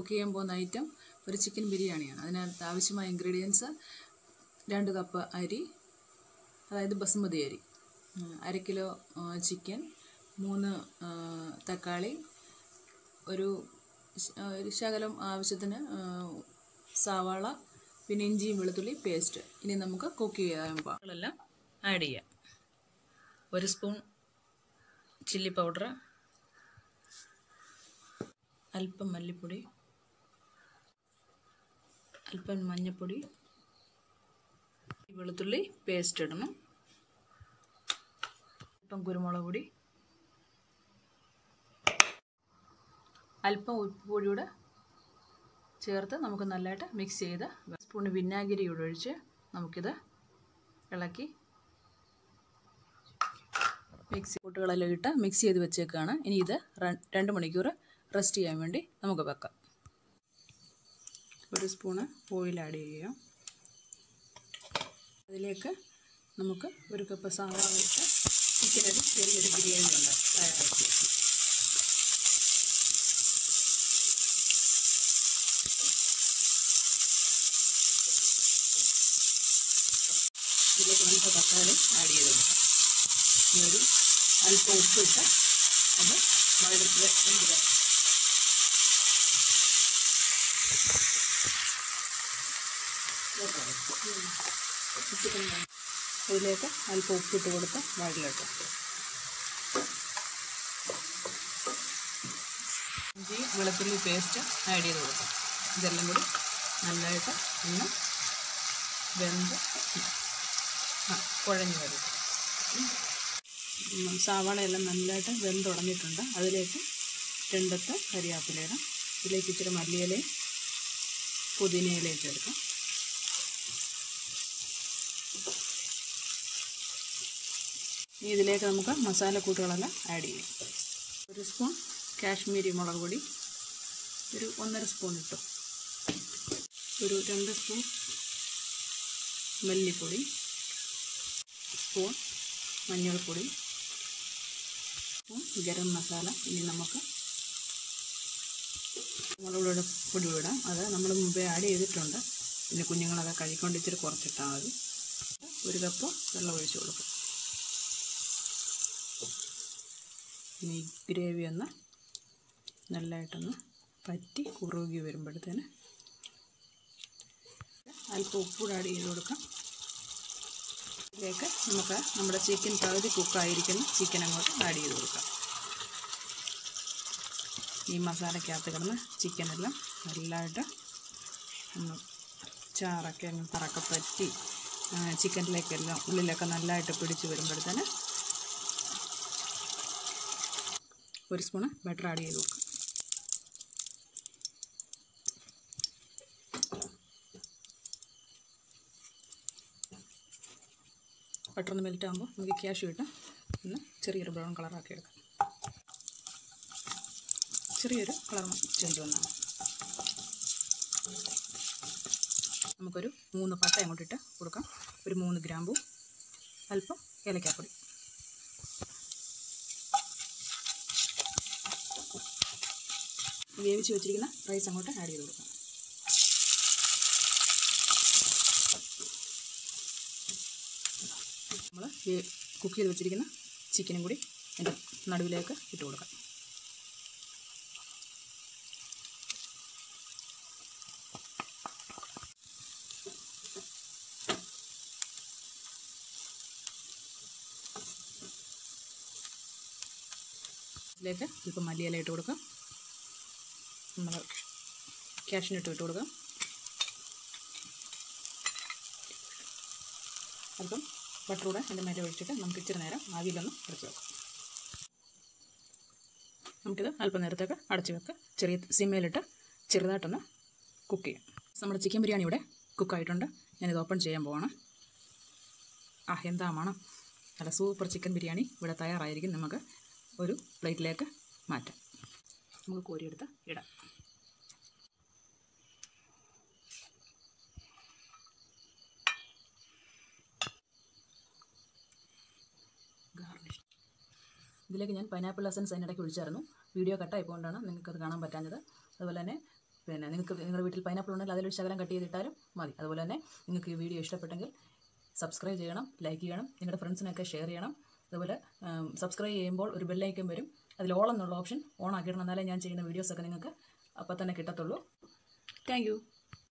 cook ചെയ്യാൻ പോകുന്ന item ഒരു ചിക്കൻ ബിരിയാണിയാണ് അതിനകത്ത് ആവശ്യമായ ഇൻഗ്രീഡിയൻസ് രണ്ട് കപ്പ് അരി അതായത് ബസുമതി അരി ഉം, അര കിലോ ആ, ചിക്കൻ മൂന്ന് ആ, തക്കാളി ഒരു ശ- ആ, ഒരു ശകലം ആവശ്യത്തിന് ആ, സവാള പിന്നെ ഇഞ്ചിയും വെളുത്തുള്ളി പേസ്റ്റ് ഇനി നമുക്ക് കുക്ക് ചെയ്യാൻ പാകളെല്ലാം ആഡ് ചെയ്യാം ഒരു സ്പൂൺ ചില്ലി പൗഡർ അല്പം മല്ലിപ്പൊടി അല്പം മഞ്ഞൾപ്പൊടി വെളുത്തുള്ളി പേസ്റ്റ് ഇടണം അല്പം കുരുമുളക് പൊടി അല്പം ഉപ്പ് പൊടിയൂടെ ചേർത്ത് നമുക്ക് നല്ലതായിട്ട് മിക്സ് ചെയ്ത് സ്പൂൺ വിനാഗിരി കൂടെ ഒഴിച്ച് നമുക്കിത് ഇളക്കി മിക്സി കൂട്ടുകളെല്ലാം ഇട്ട് മിക്സ് ചെയ്ത് വെച്ചേക്കാണ് ഇനി ഇത് ര- രണ്ട് മണിക്കൂർ റെസ്റ്റ് ചെയ്യാൻ വേണ്ടി നമുക്ക് വെക്കാം ഒരു സ്പൂണ് ഓയിൽ ആഡ് ചെയ്യുക അതിലേക്ക് നമുക്ക് ഒരു കപ്പ് സവാള ഇട്ട് ചിക്കനൊരു ചെറിയൊരു ബിരിയാണി ഉണ്ട് തയ്യാറാക്കി ഇതിലേക്ക് നമുക്ക് തക്കാളി ആഡ് ചെയ്ത് കൊടുക്കാം ഇനി ഒരു അല്പം ഉപ്പിട്ട് അത് വഴത്തിൽ എന്തിനാ അതിലേക്ക് അല്പം ഉപ്പിട്ട് കൊടുത്ത് വഴലിട്ട് ഇഞ്ചി വെളുത്തുള്ളി പേസ്റ്റ് ആഡ് ചെയ്ത് കൊടുക്കാം ഇതെല്ലാം കൂടി നല്ലതായിട്ട് ഒന്ന് വെന്ത് ആ കുഴഞ്ഞ് വരും ഉം, സവാളയെല്ലാം നല്ലതായിട്ട് വെന്തുടങ്ങിയിട്ടുണ്ട് അതിലേക്ക് രണ്ടത്ത് കരിയാപ്പിലയിടാം ഇതിലേക്ക് ഇച്ചിരി മല്ലിയിലയും പുതിനയിലയും ചേർക്കാം ഇനി ഇതിലേക്ക് നമുക്ക് മസാലക്കൂട്ടുകളെല്ലാം ആഡ് ചെയ്യാം ഒരു സ്പൂൺ കാശ്മീരി മുളക് പൊടി ഒരു ഒന്നര സ്പൂൺ ഇട്ടു ഒരു രണ്ട് സ്പൂൺ മല്ലിപ്പൊടി സ്പൂൺ മഞ്ഞൾപ്പൊടി സ്പൂൺ ഗരം മസാല ഇനി നമുക്ക് മുളക് പൊടി ഇടാം അത് നമ്മൾ മുമ്പേ ആഡ് ചെയ്തിട്ടുണ്ട് പിന്നെ കുഞ്ഞുങ്ങളൊക്കെ കഴിക്കൊണ്ട് ഇച്ചിരി കുറച്ചിട്ടാൽ മതി ഒരു കപ്പ് വെള്ളം ഒഴിച്ച് കൊടുക്കും ഇനി ഈ ഗ്രേവി ഒന്ന് നല്ലതായിട്ടൊന്ന് പറ്റി കുറുകി വരുമ്പോഴത്തേന് അല്പം ഉപ്പൂടെ ആഡ് ചെയ്ത് കൊടുക്കാം ഇതിലേക്ക് നമുക്ക് നമ്മുടെ ചിക്കൻ പകുതി കുക്കായിരിക്കുന്ന ചിക്കൻ അങ്ങോട്ട് ആഡ് ചെയ്ത് കൊടുക്കാം ഈ മസാലക്കകത്ത് കിടന്ന് ചിക്കനെല്ലാം നല്ലതായിട്ട് ഒന്ന് ചാറൊക്കെ അങ്ങ് പറക്കെ പറ്റി ആ, ചിക്കനിലേക്കെല്ലാം ഉള്ളിലൊക്കെ നല്ലതായിട്ട് പിടിച്ച് വരുമ്പോഴത്തേന് ഒരു സ്പൂണ് ബട്ടർ ആഡ് ചെയ്ത് കൊടുക്കാം ബട്ടർ ഒന്ന് മെൽറ്റ് ആകുമ്പോൾ നമുക്ക് ക്യാഷ് ഇട്ട് ഒന്ന് ചെറിയൊരു ബ്രൗൺ കളറാക്കി എടുക്കാം ചെറിയൊരു കളർ ചേഞ്ച് വന്നാണ് നമുക്കൊരു മൂന്ന് പട്ട അങ്ങോട്ട് ഇട്ട് കൊടുക്കാം ഒരു മൂന്ന് ഗ്രാമ്പു അല്പം ഏലക്കാപ്പൊടി വേവിച്ച് വെച്ചിരിക്കുന്ന റൈസ് അങ്ങോട്ട് ആഡ് ചെയ്ത് കൊടുക്കാം നമ്മൾ കുക്ക് ചെയ്ത് വെച്ചിരിക്കുന്ന ചിക്കനും കൂടി അതിൻ്റെ നടുവിലേക്ക് ഇട്ട് കൊടുക്കാം ഇതിലേക്ക് ഇപ്പം മല്ലിയില ഇട്ട് കൊടുക്കാം നമ്മൾ ക്യാഷിനിട്ട് ഇട്ട് കൊടുക്കാം അല്പം ബട്ടർ കൂടെ അതിൻ്റെ മേലെ ഒഴിച്ചിട്ട് നമുക്ക് ഇച്ചിരി നേരം ആവിയിലൊന്ന് അടച്ച് വെക്കാം നമുക്കിത് അല്പം നേരത്തേക്ക് അടച്ച് വെക്കാം ചെറിയ സിമ്മയിലിട്ട് ചെറുതായിട്ടൊന്ന് കുക്ക് ചെയ്യാം നമ്മുടെ ചിക്കൻ ബിരിയാണി ഇവിടെ കുക്കായിട്ടുണ്ട് ഞാനിത് ഓപ്പൺ ചെയ്യാൻ പോവാണ് ആ എന്താ മണം നല്ല സൂപ്പർ ചിക്കൻ ബിരിയാണി ഇവിടെ തയ്യാറായിരിക്കും നമുക്ക് ഒരു പ്ലേറ്റിലേക്ക് മാറ്റാം നമുക്ക് കോരിയെടുത്ത് ഇടാം ഗാർണിഷ് ഇതിലേക്ക് ഞാൻ പൈനാപ്പിൾ എസൻസ് അതിനിടയ്ക്ക് ഒഴിച്ചായിരുന്നു വീഡിയോ കട്ടായി പോകൊണ്ടാണ് നിങ്ങൾക്കത് കാണാൻ പറ്റാഞ്ഞത് അതുപോലെ തന്നെ പിന്നെ നിങ്ങൾക്ക് നിങ്ങളുടെ വീട്ടിൽ പൈനാപ്പിൾ ഉണ്ടെങ്കിൽ അതിലൊരു ശകലം കട്ട് ചെയ്തിട്ടാലും മതി അതുപോലെ തന്നെ നിങ്ങൾക്ക് ഈ വീഡിയോ ഇഷ്ടപ്പെട്ടെങ്കിൽ സബ്സ്ക്രൈബ് ചെയ്യണം ലൈക്ക് ചെയ്യണം നിങ്ങളുടെ ഫ്രണ്ട്സിനൊക്കെ ഷെയർ ചെയ്യണം അതുപോലെ സബ്സ്ക്രൈബ് ചെയ്യുമ്പോൾ ഒരു ബെല്ലൈക്കൻ വരും അതിൽ ഓൾ എന്നുള്ള ഓപ്ഷൻ ഓൺ ആക്കിയിടണം എന്നാലേ ഞാൻ ചെയ്യുന്ന വീഡിയോസൊക്കെ നിങ്ങൾക്ക് അപ്പോൾ തന്നെ കിട്ടത്തുള്ളൂ താങ്ക്